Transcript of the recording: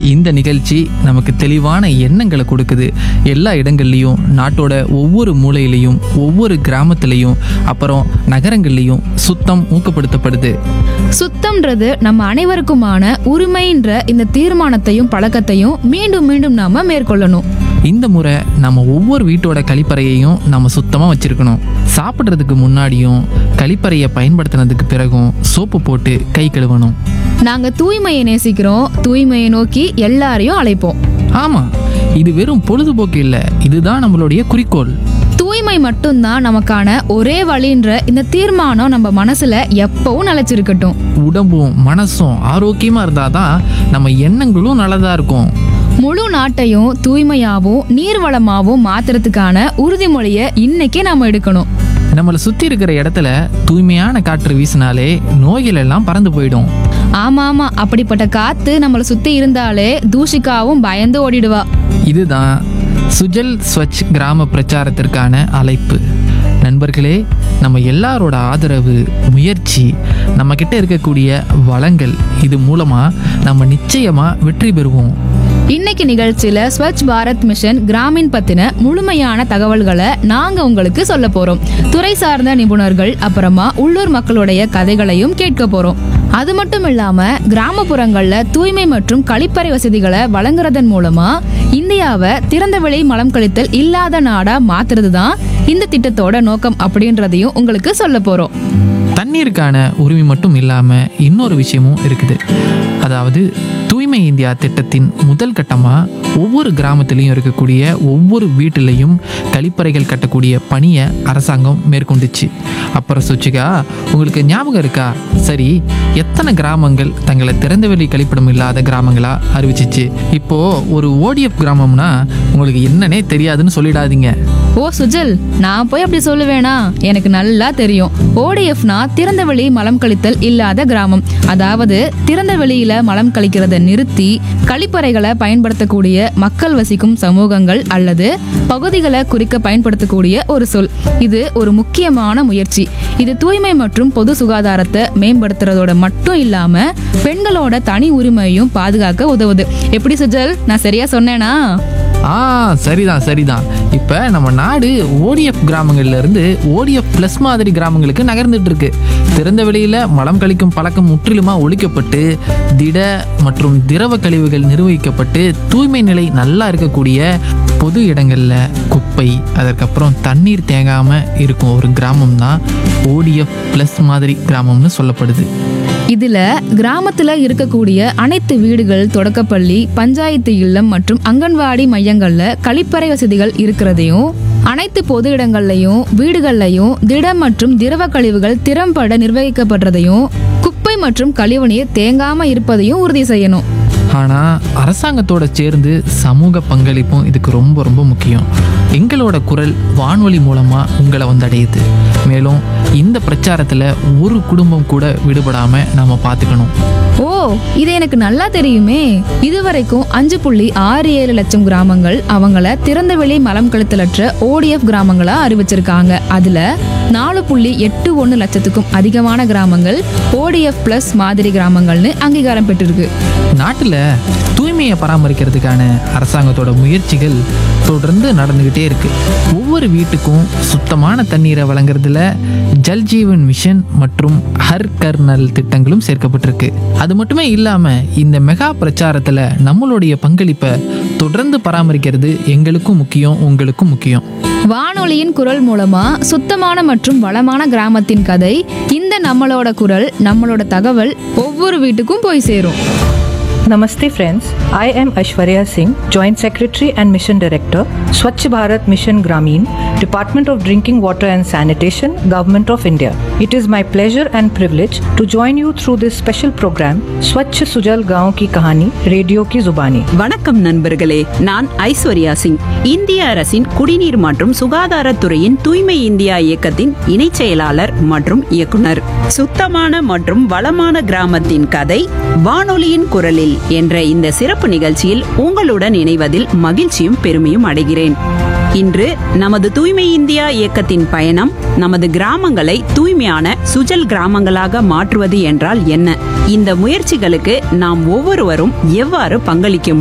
இந்த நிகழ்ச்சி நமக்கு தெளிவான எண்ணங்களை கொடுக்குது எல்லா இடங்கள்லையும் நாட்டோட ஒவ்வொரு மூலையிலையும் ஒவ்வொரு கிராமத்துலேயும் அப்புறம் நகரங்கள்லையும் சுத்தம் ஊக்கப்படுத்தப்படுது சுத்தம்ன்றது நம்ம அனைவருக்குமான உரிமைன்ற இந்த தீர்மானத்தையும் பழக்கத்தையும் மீண்டும் மீண்டும் நாம மேற்கொள்ளணும் இந்த முறை நம்ம ஒவ்வொரு வீட்டோட கழிப்பறையையும் நம்ம சுத்தமாக வச்சுருக்கணும் சாப்பிட்றதுக்கு முன்னாடியும் கழிப்பறையை பயன்படுத்தினதுக்கு பிறகும் சோப்பு போட்டு கை கழுவணும் நாங்க தூய்மையை நேசிக்கிறோம் தூய்மையை நோக்கி எல்லாரையும் அழைப்போம் ஆமாம் இது வெறும் பொழுதுபோக்கு இல்லை இதுதான் நம்மளுடைய குறிக்கோள் தூய்மை மட்டும்தான் நமக்கான ஒரே வழின்ற இந்த தீர்மானம் நம்ம மனசுல எப்பவும் நிலைச்சிருக்கட்டும் உடம்பும் மனசும் ஆரோக்கியமாக இருந்தால் தான் நம்ம எண்ணங்களும் நல்லதாக இருக்கும் முழு நாட்டையும் தூய்மையாவும் நீர்வளமாவும் மாத்துறதுக்கான உறுதிமொழியை இன்னைக்கே நாம எடுக்கணும் நம்மளை சுற்றி இருக்கிற இடத்துல தூய்மையான காற்று வீசினாலே நோய்கள் எல்லாம் பறந்து போயிடும் ஆமா ஆமா அப்படிப்பட்ட காத்து நம்மளை சுத்தி இருந்தாலே தூஷிக்காவும் பயந்து ஓடிடுவா இதுதான் சுஜல் ஸ்வச் கிராம பிரச்சாரத்திற்கான அழைப்பு நண்பர்களே நம்ம எல்லாரோட ஆதரவு முயற்சி நம்ம கிட்ட இருக்கக்கூடிய வளங்கள் இது மூலமா நம்ம நிச்சயமா வெற்றி பெறுவோம் இன்னைக்கு நிகழ்ச்சியில ஸ்வச் பாரத் மிஷன் கிராமின் பத்தின முழுமையான தகவல்களை நாங்க உங்களுக்கு சொல்ல போறோம் துறை சார்ந்த நிபுணர்கள் அப்புறமா உள்ளூர் மக்களுடைய கதைகளையும் கேட்க போறோம் அது மட்டும் இல்லாம கிராமப்புறங்கள்ல தூய்மை மற்றும் கழிப்பறை வசதிகளை வழங்குறதன் மூலமா இந்தியாவை திறந்தவெளி மலம் கழித்தல் இல்லாத நாடா மாத்துறது தான் இந்த திட்டத்தோட நோக்கம் அப்படின்றதையும் உங்களுக்கு சொல்ல போறோம் தண்ணீருக்கான உரிமை மட்டும் இல்லாம இன்னொரு விஷயமும் இருக்குது அதாவது தூய்மை இந்தியா திட்டத்தின் முதல் கட்டமாக ஒவ்வொரு கிராமத்திலையும் இருக்கக்கூடிய ஒவ்வொரு வீட்டிலையும் கழிப்பறைகள் கட்டக்கூடிய பணியை அரசாங்கம் மேற்கொண்டுச்சு அப்புறம் சுச்சிகா உங்களுக்கு ஞாபகம் இருக்கா சரி எத்தனை கிராமங்கள் தங்களை திறந்தவெளி கழிப்பிடம் இல்லாத கிராமங்களா அறிவிச்சிச்சு இப்போ ஒரு ஓடிஎஃப் கிராமம்னா உங்களுக்கு என்னன்னே தெரியாதுன்னு சொல்லிடாதீங்க ஓ சுஜல் நான் போய் அப்படி சொல்லுவேனா எனக்கு நல்லா தெரியும் ஓடிஎஃப்னா திறந்தவெளி மலம் கழித்தல் இல்லாத கிராமம் அதாவது திறந்த வெளியில மலம் கழிக்கிறத நிறுத்தி கழிப்பறைகளை பயன்படுத்தக்கூடிய மக்கள் வசிக்கும் சமூகங்கள் அல்லது பகுதிகளை குறிக்க பயன்படுத்தக்கூடிய ஒரு சொல் இது ஒரு முக்கியமான முயற்சி இது தூய்மை மற்றும் பொது சுகாதாரத்தை மேம்படுத்துறதோட மட்டும் இல்லாம பெண்களோட தனி உரிமையும் பாதுகாக்க உதவுது எப்படி சுஜல் நான் சரியா சொன்னேனா ஆ சரிதான் சரிதான் இப்போ நம்ம நாடு ஓடிஎஃப் கிராமங்கள்ல இருந்து ஓடிஎஃப் ப்ளஸ் மாதிரி கிராமங்களுக்கு நகர்ந்துட்டு இருக்கு திறந்த வெளியில மலம் கழிக்கும் பழக்கம் முற்றிலுமா ஒழிக்கப்பட்டு திட மற்றும் திரவ கழிவுகள் நிர்வகிக்கப்பட்டு தூய்மை நிலை நல்லா இருக்கக்கூடிய பொது இடங்கள்ல குப்பை அதற்கப்புறம் தண்ணீர் தேங்காம இருக்கும் ஒரு கிராமம் தான் ஓடிஎஃப் ப்ளஸ் மாதிரி கிராமம்னு சொல்லப்படுது இதுல கிராமத்துல இருக்கக்கூடிய அனைத்து வீடுகள் தொடக்கப்பள்ளி பஞ்சாயத்து இல்லம் மற்றும் அங்கன்வாடி மையங்கள்ல கழிப்பறை வசதிகள் இருக்கிறதையும் அனைத்து பொது இடங்கள்லையும் வீடுகள்லையும் திட மற்றும் திரவ கழிவுகள் திறம்பட நிர்வகிக்கப்படுறதையும் குப்பை மற்றும் கழிவுநீர் தேங்காம இருப்பதையும் உறுதி செய்யணும் ஆனால் அரசாங்கத்தோட சேர்ந்து சமூக பங்களிப்பும் இதுக்கு ரொம்ப ரொம்ப முக்கியம் எங்களோட குரல் வானொலி மூலமாக உங்களை வந்தடையுது மேலும் இந்த பிரச்சாரத்தில் ஒரு குடும்பம் கூட விடுபடாமல் நாம் பார்த்துக்கணும் ஓ இது எனக்கு நல்லா தெரியுமே இதுவரைக்கும் அஞ்சு புள்ளி ஆறு ஏழு லட்சம் கிராமங்கள் அவங்கள திறந்தவெளி மலம் கழுத்தலற்ற ஓடிஎஃப் கிராமங்களா அறிவிச்சிருக்காங்க அதுல நாலு புள்ளி எட்டு ஒன்று லட்சத்துக்கும் அதிகமான கிராமங்கள் ஓடிஎஃப் பிளஸ் மாதிரி கிராமங்கள்னு அங்கீகாரம் பெற்றிருக்கு நாட்டில் தூய்மையை பராமரிக்கிறதுக்கான அரசாங்கத்தோட முயற்சிகள் தொடர்ந்து நடந்துக்கிட்டே இருக்கு ஒவ்வொரு வீட்டுக்கும் சுத்தமான தண்ணீரை வழங்குறதுல ஜல் ஜீவன் மிஷன் மற்றும் ஹர் கர் நல் திட்டங்களும் சேர்க்கப்பட்டிருக்கு அது மட்டுமே இல்லாமல் இந்த மெகா பிரச்சாரத்தில் நம்மளுடைய பங்களிப்பை தொடர்ந்து பராமரிக்கிறது எங்களுக்கும் முக்கியம் உங்களுக்கும் முக்கியம் வானொலியின் குரல் மூலமா சுத்தமான மற்றும் வளமான கிராமத்தின் கதை இந்த நம்மளோட குரல் நம்மளோட தகவல் ஒவ்வொரு வீட்டுக்கும் போய் சேரும் Namaste friends, I am Ashwarya Singh, Joint Secretary and Mission Director, Swachh Bharat Mission Gramin, Department of Drinking Water and Sanitation, Government of India. It is my pleasure and privilege to join you through this special program, Swachh Sujal Gaon Ki Kahani, Radio Ki Zubani. வணக்கம் நண்பர்களே நான் ஐஸ்வர்யா சிங் இந்திய அரசின் குடிநீர் மற்றும் சுகாதாரத்துறையின் தூய்மை India இயக்கத்தின் இணைச் செயலாளர் மற்றும் இயக்குனர் சுத்தமான மற்றும் வளமான கிராமத்தின் கதை வானொலியின் குரலில் என்ற இந்த சிறப்பு நிகழ்ச்சியில் உங்களுடன் இணைவதில் மகிழ்ச்சியும் பெருமையும் அடைகிறேன் இன்று நமது தூய்மை இந்தியா இயக்கத்தின் பயணம் நமது கிராமங்களை தூய்மையான சுஜல் கிராமங்களாக மாற்றுவது என்றால் என்ன இந்த முயற்சிகளுக்கு நாம் ஒவ்வொருவரும் எவ்வாறு பங்களிக்க